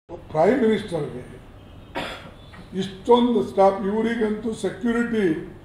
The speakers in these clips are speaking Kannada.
ಪ್ರೈಮ್ ಮಿನಿಸ್ಟರ್ಗೆ ಇಷ್ಟೊಂದು ಸ್ಟಾಫ್ ಇವರಿಗಂತೂ ಸೆಕ್ಯೂರಿಟಿ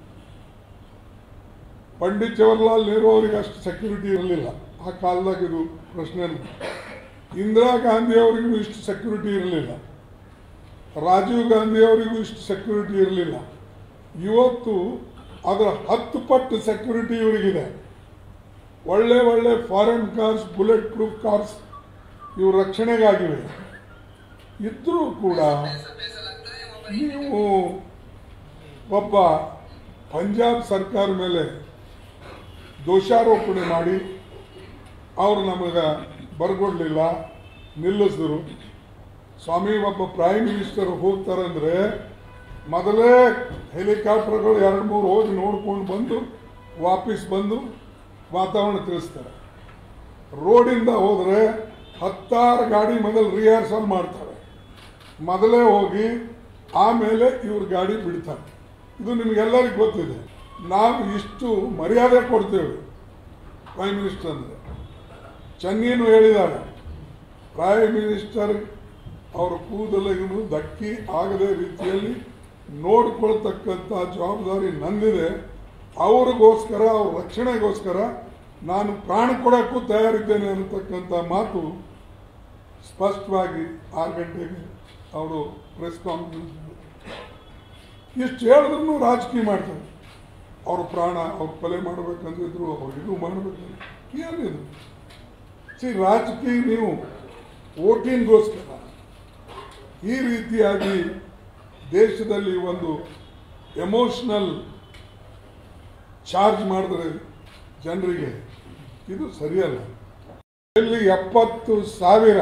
ಪಂಡಿತ್ ಜವಾಹರ್ಲಾಲ್ ನೆಹರು ಅವರಿಗೆ ಅಷ್ಟು ಸೆಕ್ಯೂರಿಟಿ ಇರಲಿಲ್ಲ ಆ ಕಾಲದಾಗ ಇದು ಪ್ರಶ್ನೆ ಇಲ್ಲ. ಇಂದಿರಾ ಗಾಂಧಿ ಅವರಿಗೂ ಇಷ್ಟು ಸೆಕ್ಯೂರಿಟಿ ಇರಲಿಲ್ಲ ರಾಜೀವ್ ಗಾಂಧಿ ಅವರಿಗೂ ಇಷ್ಟು ಸೆಕ್ಯೂರಿಟಿ ಇರಲಿಲ್ಲ ಇವತ್ತು ಅದರ ಹತ್ತು ಪಟ್ಟು ಸೆಕ್ಯೂರಿಟಿ ಇವರಿಗಿದೆ ಒಳ್ಳೆ ಒಳ್ಳೆ foreign cars bulletproof cars ಇವು ರಕ್ಷಣೆಗಾಗಿವೆ ಇದ್ದರೂ ಕೂಡ ನೀವು ಒಬ್ಬ ಪಂಜಾಬ್ ಸರ್ಕಾರ ಮೇಲೆ ದೋಷಾರೋಪಣೆ ಮಾಡಿ ಅವರು ನಮಗೆ ಬರ್ಕೊಡ್ಲಿಲ್ಲ ನಿಲ್ಲಿಸಿದ್ರು ಸ್ವಾಮಿ ಒಬ್ಬ ಪ್ರೈಮ್ ಮಿನಿಸ್ಟರ್ ಹೋಗ್ತಾರಂದ್ರೆ ಮೊದಲೇ ಹೆಲಿಕಾಪ್ಟರ್ಗಳು ಎರಡು ಮೂರು ಹೋಗಿ ನೋಡ್ಕೊಂಡು ಬಂದು ವಾಪಸ್ ಬಂದು ವಾತಾವರಣ ತಿಳಿಸ್ತಾರೆ ರೋಡಿಂದ ಹೋದರೆ ಹತ್ತಾರು ಗಾಡಿ ಮೊದಲು ರಿಹರ್ಸಲ್ ಮಾಡ್ತಾರೆ ಮೊದಲೇ ಹೋಗಿ ಆಮೇಲೆ ಇವ್ರ ಗಾಡಿ ಬಿಡ್ತಾರೆ ಇದು ನಿಮಗೆಲ್ಲರಿಗೂ ಗೊತ್ತಿದೆ ನಾವು ಇಷ್ಟು ಮರ್ಯಾದೆ ಕೊಡ್ತೇವೆ ಪ್ರೈಮ್ ಮಿನಿಸ್ಟರ್ ಅಂದರೆ ಚೆನ್ನೀನು ಹೇಳಿದ್ದಾರೆ ಪ್ರೈಮ್ ಮಿನಿಸ್ಟರ್ ಅವರ ಕೂದಲಿಗೂ ಧಕ್ಕಿ ಆಗದ ರೀತಿಯಲ್ಲಿ ನೋಡಿಕೊಳ್ತಕ್ಕಂಥ ಜವಾಬ್ದಾರಿ ನಂದಿದೆ ಅವ್ರಿಗೋಸ್ಕರ ಅವ್ರ ರಕ್ಷಣೆಗೋಸ್ಕರ ನಾನು ಪ್ರಾಣ ಕೊಡೋಕ್ಕೂ ತಯಾರಿದ್ದೇನೆ ಅನ್ನತಕ್ಕಂಥ ಮಾತು ಸ್ಪಷ್ಟವಾಗಿ ಆರು ಗಂಟೆಗೆ ಅವರು ಪ್ರೆಸ್ ಕಾನ್ಫರೆನ್ಸ್ ಇಷ್ಟು ಹೇಳಿದ್ರು ರಾಜಕೀಯ ಮಾಡ್ತಾರೆ ಅವ್ರ ಪ್ರಾಣ ಅವ್ರು ಕೊಲೆ ಮಾಡ್ಬೇಕಂತಿದ್ರು ಅವ್ರು ಇದು ಮಾಡ್ಬೇಕಂದ್ರೆ ಏನಿದು ಸಿ ರಾಜಕೀಯ ನೀವು ವೋಟಿಂಗ್ಗೋಸ್ಕರ ಈ ರೀತಿಯಾಗಿ ದೇಶದಲ್ಲಿ ಒಂದು ಎಮೋಷನಲ್ ಚಾರ್ಜ್ ಮಾಡಿದ್ರೆ ಜನರಿಗೆ ಇದು ಸರಿಯಲ್ಲ ಇಲ್ಲಿ ಎಪ್ಪತ್ತು ಸಾವಿರ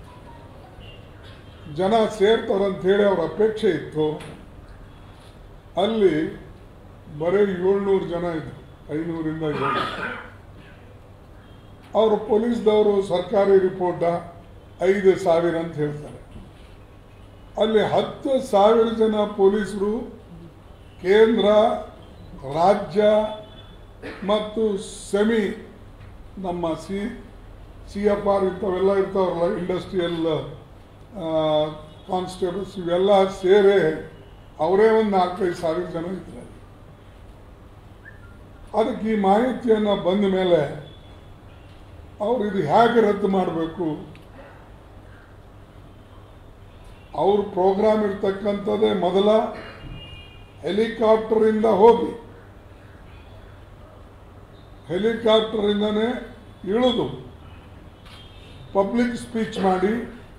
ಜನ ಸೇರ್ತಾರಂತ ಹೇಳಿ ಅವ್ರ ಅಪೇಕ್ಷೆ ಇತ್ತು ಅಲ್ಲಿ ಬರೀ ಏಳ್ನೂರು ಜನ ಇದ್ರು ಐನೂರಿಂದ ಏಳು ಅವರು ಪೊಲೀಸ್ದವರು ಸರ್ಕಾರಿ ರಿಪೋರ್ಟ ಐದು ಸಾವಿರ ಅಂತ ಹೇಳ್ತಾರೆ ಅಲ್ಲಿ ಹತ್ತು ಸಾವಿರ ಜನ ಪೊಲೀಸರು ಕೇಂದ್ರ ರಾಜ್ಯ ಮತ್ತು ಸೆಮಿ ನಮ್ಮ ಸಿ ಸಿ ಎಫ್ ಆರ್ ಇಂಥವೆಲ್ಲ ಇರ್ತಾವಲ್ಲ ಇಂಡಸ್ಟ್ರಿಯಲ್ ಕಾನ್ಸ್ಟೇಬಲ್ಸ್ ಇವೆಲ್ಲ ಸೇರಿ ಅವರೇ ಒಂದು ನಾಲ್ಕೈದು ಸಾವಿರ ಜನ ಇದ್ದಾರೆ ಅದಕ್ಕೆ ಈ ಮಾಹಿತಿಯನ್ನು ಬಂದ ಮೇಲೆ ಅವ್ರು ಇದು ಹೇಗೆ ರದ್ದು ಮಾಡಬೇಕು ಅವ್ರ ಪ್ರೋಗ್ರಾಮ್ ಇರ್ತಕ್ಕಂಥದ್ದೇ ಮೊದಲ ಹೆಲಿಕಾಪ್ಟರಿಂದ ಹೋಗಿ ಹೆಲಿಕಾಪ್ಟರಿಂದನೇ ಇಳಿದು ಪಬ್ಲಿಕ್ ಸ್ಪೀಚ್ ಮಾಡಿ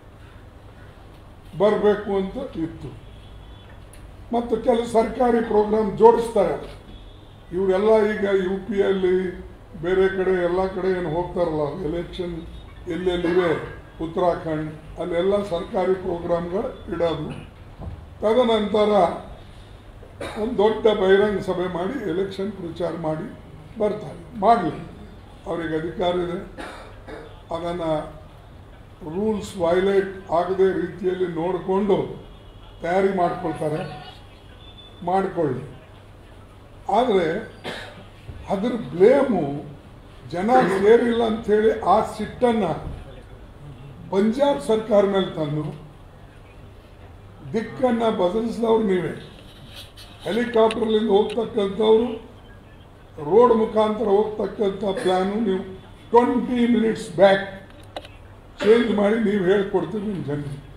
ಬರಬೇಕು ಅಂತ ಇತ್ತು ಮತ್ತು ಕೆಲವು ಸರ್ಕಾರಿ ಪ್ರೋಗ್ರಾಮ್ ಜೋಡಿಸ್ತಾರೆ ಇವರೆಲ್ಲ ಈಗ ಯು ಪಿಯಲ್ಲಿ ಬೇರೆ ಕಡೆ ಎಲ್ಲ ಕಡೆ ಏನು ಹೋಗ್ತಾರಲ್ಲ ಎಲೆಕ್ಷನ್ ಎಲ್ಲೆಲ್ಲಿವೆ ಉತ್ತರಾಖಂಡ್ ಅಲ್ಲೆಲ್ಲ ಸರ್ಕಾರಿ ಪ್ರೋಗ್ರಾಮ್ಗಳು ಇಡೋದು ತದನಂತರ ಒಂದು ದೊಡ್ಡ ಬಹಿರಂಗ ಸಭೆ ಮಾಡಿ ಎಲೆಕ್ಷನ್ ಪ್ರಚಾರ ಮಾಡಿ ಬರ್ತಾರೆ ಮಾಡಲಿ ಅವರಿಗೆ ಅಧಿಕಾರ ಇದೆ ಅದನ್ನು ರೂಲ್ಸ್ ವೈಲೇಟ್ ಆಗದೆ ರೀತಿಯಲ್ಲಿ ನೋಡಿಕೊಂಡು ತಯಾರಿ ಮಾಡ್ಕೊಳ್ತಾರೆ ಮಾಡಿಕೊಳ್ಳಿ ಆದರೆ ಅದ್ರ ಬ್ಲೇಮು ಜನ ಸೇರಿಲ್ಲ ಅಂಥೇಳಿ ಆ ಸಿಟ್ಟನ್ನು ಪಂಜಾಬ್ ಸರ್ಕಾರ ಮೇಲೆ ತಂದು ದಿಕ್ಕನ್ನು ಬದಲಿಸಿದವ್ರು ನೀವೇ ಹೆಲಿಕಾಪ್ಟರ್ಲಿಂದ ಹೋಗ್ತಕ್ಕಂಥವ್ರು ರೋಡ್ ಮುಖಾಂತರ ಹೋಗ್ತಕ್ಕಂಥ ಪ್ಲ್ಯಾನು ನೀವು ಟ್ವೆಂಟಿ ಮಿನಿಟ್ಸ್ ಬ್ಯಾಕ್ ಚೇಂಜ್ ಮಾಡಿ ನೀವು ಹೇಳ್ಕೊಡ್ತೀರಿ ನಿಮ್ಮ ಜನರಿಗೆ